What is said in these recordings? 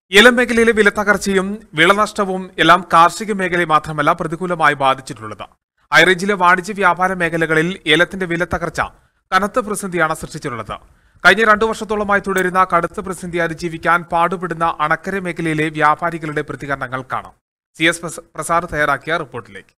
ഏലം മേഖലയിലെ വിലത്തകർച്ചയും വിളനഷ്ടവും എല്ലാം കാർഷിക മേഖലയെ മാത്രമല്ല പ്രതികൂലമായി ബാധിച്ചിട്ടുള്ളത് ഹൈറേഞ്ചിലെ വാണിജ്യ വ്യാപാര മേഖലകളിൽ ഏലത്തിന്റെ വിലത്തകർച്ച കനത്ത പ്രതിസന്ധിയാണ് സൃഷ്ടിച്ചിട്ടുള്ളത് കഴിഞ്ഞ രണ്ടു വർഷത്തോളമായി തുടരുന്ന കടുത്ത പ്രതിസന്ധി അതിജീവിക്കാൻ പാടുപെടുന്ന അണക്കര മേഖലയിലെ വ്യാപാരികളുടെ പ്രതികരണങ്ങൾ കാണാം സി എസ് പ്രസ- പ്രസാദ് തയ്യാറാക്കിയ റിപ്പോർട്ടിലേക്ക്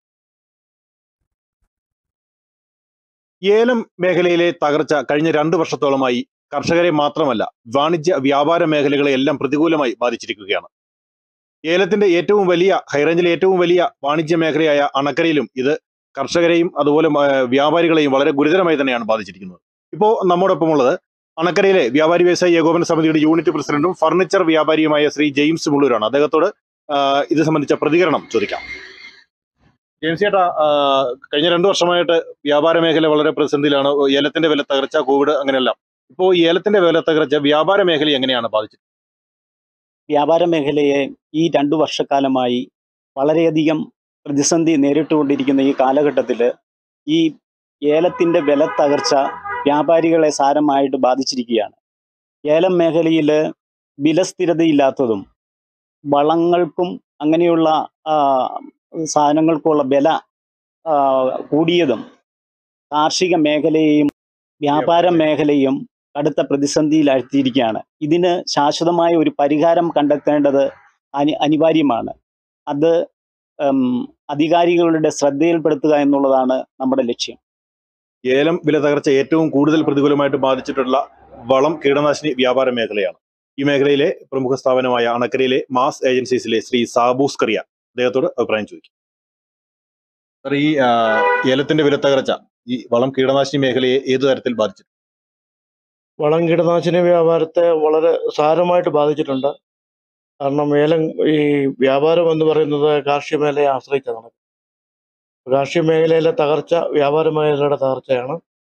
ഏലം മേഖലയിലെ തകർച്ച കഴിഞ്ഞ രണ്ട് വർഷത്തോളമായി കർഷകരെ മാത്രമല്ല വാണിജ്യ വ്യാപാര മേഖലകളെ എല്ലാം പ്രതികൂലമായി ബാധിച്ചിരിക്കുകയാണ് ഏലത്തിന്റെ ഏറ്റവും വലിയ ഹൈറേഞ്ചിലെ ഏറ്റവും വലിയ വാണിജ്യ മേഖലയായ അണക്കരയിലും ഇത് കർഷകരെയും അതുപോലെ ആ, വ്യാപാരികളെയും വളരെ ഗുരുതരമായി തന്നെയാണ് ബാധിച്ചിരിക്കുന്നത് ഇപ്പോൾ നമ്മോടൊപ്പം ഉള്ളത് അണക്കരയിലെ വ്യാപാരി വ്യവസായ ഏകോപന സമിതിയുടെ യൂണിറ്റ് പ്രസിഡന്റും ഫർണിച്ചർ വ്യാപാരിയുമായ ശ്രീ ജെയിംസ് മുള്ളൂരാണ് അദ്ദേഹത്തോട് ആ, ഇത് സംബന്ധിച്ച പ്രതികരണം ചോദിക്കാം ജെയിംസ് ചേട്ടാ ആ, കഴിഞ്ഞ രണ്ടു വർഷമായിട്ട് വ്യാപാര മേഖല വളരെ പ്രതിസന്ധിയിലാണ് ഏലത്തിന്റെ വില തകർച്ച കോവിഡ് അങ്ങനെയെല്ലാം ഇപ്പോൾ ഈ ഏലത്തിന്റെ വില തകർച്ച വ്യാപാര മേഖലയെ എങ്ങനെയാണ് ബാധിച്ചത് വ്യാപാര മേഖലയെ ഈ രണ്ടു വർഷക്കാലമായി വളരെയധികം പ്രതിസന്ധി നേരിട്ടുകൊണ്ടിരിക്കുന്ന ഈ കാലഘട്ടത്തിൽ ഈ ഏലത്തിൻ്റെ വില തകർച്ച വ്യാപാരികളെ സാരമായിട്ട് ബാധിച്ചിരിക്കുകയാണ് ഏലം മേഖലയിൽ വിലസ്ഥിരതയില്ലാത്തതും വളങ്ങൾക്കും അങ്ങനെയുള്ള ആ, സാധനങ്ങൾക്കുള്ള വില ആ, കൂടിയതും കാർഷിക മേഖലയെയും വ്യാപാര മേഖലയും കടുത്ത പ്രതിസന്ധിയിലാഴ്ത്തിയിരിക്കുകയാണ് ഇതിന് ശാശ്വതമായ ഒരു പരിഹാരം കണ്ടെത്തേണ്ടത് അനി അനിവാര്യമാണ് അത് ഉം, അധികാരികളുടെ ശ്രദ്ധയിൽപ്പെടുത്തുക എന്നുള്ളതാണ് നമ്മുടെ ലക്ഷ്യം ഏലം വില തകർച്ച ഏറ്റവും കൂടുതൽ പ്രതികൂലമായിട്ട് ബാധിച്ചിട്ടുള്ള വളം കീടനാശിനി വ്യാപാര മേഖലയാണ് ഈ മേഖലയിലെ പ്രമുഖ സ്ഥാപനമായ അണക്കരയിലെ മാസ് ഏജൻസീസിലെ ശ്രീ സാബൂസ് കറിയ അദ്ദേഹത്തോട് അഭിപ്രായം ചോദിക്കും സർ ഈ ആ, ഏലത്തിന്റെ വില തകർച്ച ഈ വളം കീടനാശിനി മേഖലയെ ഏതു തരത്തിൽ ബാധിച്ചു വളം കീടനാശിനി വ്യാപാരത്തെ വളരെ സാരമായിട്ട് ബാധിച്ചിട്ടുണ്ട് കാരണം ഏലം ഈ വ്യാപാരം എന്ന് പറയുന്നത് കാർഷിക മേഖലയെ ആശ്രയിച്ചതാണ് കാർഷിക മേഖലയിലെ തകർച്ച വ്യാപാര മേഖലയുടെ തകർച്ചയാണ്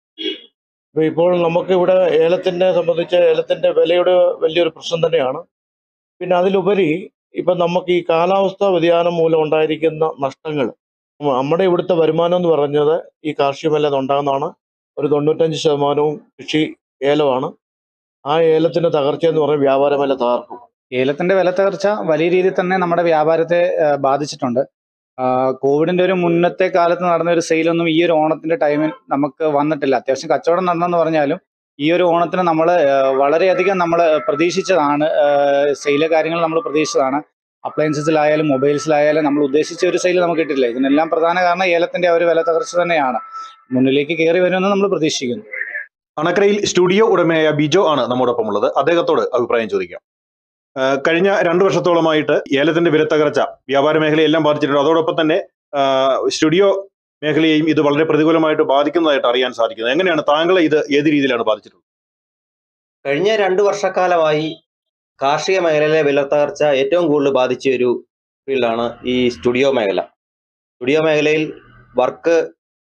ഇപ്പൊ ഇപ്പോൾ നമുക്ക് ഇവിടെ ഏലത്തിനെ സംബന്ധിച്ച് ഏലത്തിന്റെ വിലയുടെ വലിയൊരു പ്രശ്നം തന്നെയാണ് പിന്നെ അതിലുപരി ഇപ്പൊ നമുക്ക് ഈ കാലാവസ്ഥാ വ്യതിയാനം മൂലം ഉണ്ടായിരിക്കുന്ന നഷ്ടങ്ങൾ നമ്മുടെ ഇവിടുത്തെ വരുമാനം എന്ന് പറഞ്ഞത് ഈ കാർഷിക മേഖല ഉണ്ടാകുന്നതാണ് ഒരു തൊണ്ണൂറ്റഞ്ച് ശതമാനവും കൃഷി ഏലമാണ് ആ ഏലത്തിന്റെ തകർച്ച എന്ന് പറഞ്ഞാൽ വ്യാപാര മേഖല തകർക്കും ഏലത്തിന്റെ വില തകർച്ച വലിയ രീതിയിൽ തന്നെ നമ്മുടെ വ്യാപാരത്തെ ആ, ബാധിച്ചിട്ടുണ്ട് ആ, കോവിഡിന്റെ ഒരു മുന്നത്തെ കാലത്ത് നടന്ന ഒരു സെയിലൊന്നും ഈ ഒരു ഓണത്തിന്റെ ടൈമിൽ നമുക്ക് വന്നിട്ടില്ല അത്യാവശ്യം കച്ചവടം നടന്നെന്ന് പറഞ്ഞാലും ഈ ഒരു ഓണത്തിന് നമ്മൾ വളരെയധികം നമ്മൾ പ്രതീക്ഷിച്ചതാണ് സെയിലെ കാര്യങ്ങൾ നമ്മൾ പ്രതീക്ഷിച്ചതാണ് അപ്ലയൻസസിലായാലും മൊബൈൽസിലായാലും നമ്മൾ ഉദ്ദേശിച്ച ഒരു സെയിൽ നമുക്ക് കിട്ടില്ല ഇതിനെല്ലാം പ്രധാന കാരണം ഏലത്തിന്റെ ആ ഒരു വില തകർച്ച തന്നെയാണ് മുന്നിലേക്ക് കയറി വരുമെന്ന് നമ്മൾ പ്രതീക്ഷിക്കുന്നു അണക്കരയിൽ സ്റ്റുഡിയോ ഉടമയായ ബിജോ ആണ് നമ്മോടൊപ്പം ഉള്ളത് അദ്ദേഹത്തോട് അഭിപ്രായം ചോദിക്കാം ആ, കഴിഞ്ഞ രണ്ടു വർഷത്തോളമായിട്ട് ഏലത്തിന്റെ വില തകർച്ച വ്യാപാര മേഖലയെല്ലാം ബാധിച്ചിട്ടുണ്ട് അതോടൊപ്പം തന്നെ ആ, സ്റ്റുഡിയോ മേഖലയെയും ഇത് വളരെ പ്രതികൂലമായിട്ട് ബാധിക്കുന്നതായിട്ട് അറിയാൻ സാധിക്കുന്നത് എങ്ങനെയാണ് താങ്കളെ ഇത് ഏത് രീതിയിലാണ് ബാധിച്ചിട്ടുള്ളത് കഴിഞ്ഞ രണ്ട് വർഷക്കാലമായി കാർഷിക മേഖലയിലെ വിലത്തകർച്ച ഏറ്റവും കൂടുതൽ ബാധിച്ച ഒരു ഫീൽഡാണ് ഈ സ്റ്റുഡിയോ മേഖല സ്റ്റുഡിയോ മേഖലയിൽ വർക്ക്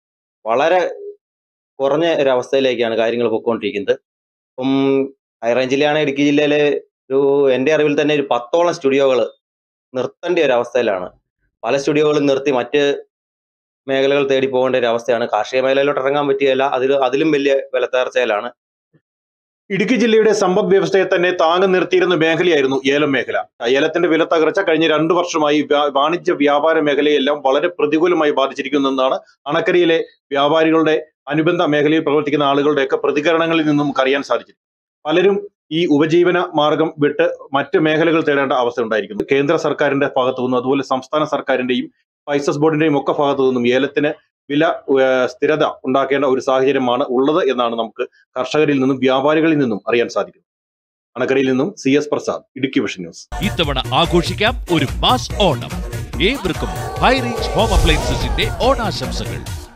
വളരെ കുറഞ്ഞ ഒരു അവസ്ഥയിലേക്കാണ് കാര്യങ്ങൾ പൊയ്ക്കൊണ്ടിരിക്കുന്നത് ഇപ്പം ഹൈറേഞ്ചിലെയാണ് ഇടുക്കി ജില്ലയിലെ ഒരു എൻ്റെ അറിവിൽ തന്നെ ഒരു പത്തോളം സ്റ്റുഡിയോകൾ നിർത്തേണ്ട ഒരു അവസ്ഥയിലാണ് പല സ്റ്റുഡിയോകളും നിർത്തി മറ്റ് മേഖലകൾ തേടി പോകേണ്ട ഒരു അവസ്ഥയാണ് കാർഷിക മേഖലയിലോട്ട് ഇറങ്ങാൻ പറ്റിയല്ല അതിൽ അതിലും വലിയ വിലത്തകർച്ചയിലാണ് ഇടുക്കി ജില്ലയുടെ സമ്പദ് വ്യവസ്ഥയെ തന്നെ താങ്ങി നിർത്തിയിരുന്ന മേഖലയായിരുന്നു ഏലം മേഖല ഏലത്തിന്റെ വില തകർച്ച കഴിഞ്ഞ രണ്ടു വർഷമായി വ്യാ- വാണിജ്യ വ്യാപാര മേഖലയെല്ലാം വളരെ പ്രതികൂലമായി ബാധിച്ചിരിക്കുന്നതെന്നാണ് അണക്കരയിലെ വ്യാപാരികളുടെ അനുബന്ധ മേഖലയിൽ പ്രവർത്തിക്കുന്ന ആളുകളുടെയൊക്കെ പ്രതികരണങ്ങളിൽ നിന്നും നമുക്ക് അറിയാൻ സാധിച്ചിട്ടുണ്ട് പലരും ഈ ഉപജീവന മാർഗം വിട്ട് മറ്റ് മേഖലകൾ തേടേണ്ട അവസ്ഥ ഉണ്ടായിരിക്കുന്നു കേന്ദ്ര സർക്കാരിന്റെ ഭാഗത്തു നിന്നും അതുപോലെ സംസ്ഥാന സർക്കാരിന്റെയും സ്പൈസസ് ബോർഡിന്റെയും ഒക്കെ ഭാഗത്തു നിന്നും ഏലത്തിന് വില ഏർ, സ്ഥിരത ഉണ്ടാക്കേണ്ട ഒരു സാഹചര്യമാണ് ഉള്ളത് എന്നാണ് നമുക്ക് കർഷകരിൽ നിന്നും വ്യാപാരികളിൽ നിന്നും അറിയാൻ സാധിക്കുന്നത് അണക്കരയിൽ നിന്നും C S Prasad Idukki vision news ഇത്തവണ ആഘോഷിക്കാം ഒരു മാസ് ഓണം ഏവർക്കും ഹൈ റേഞ്ച് ഹോം അപ്ലയൻസസിന്റെ ഓണാശംസകൾ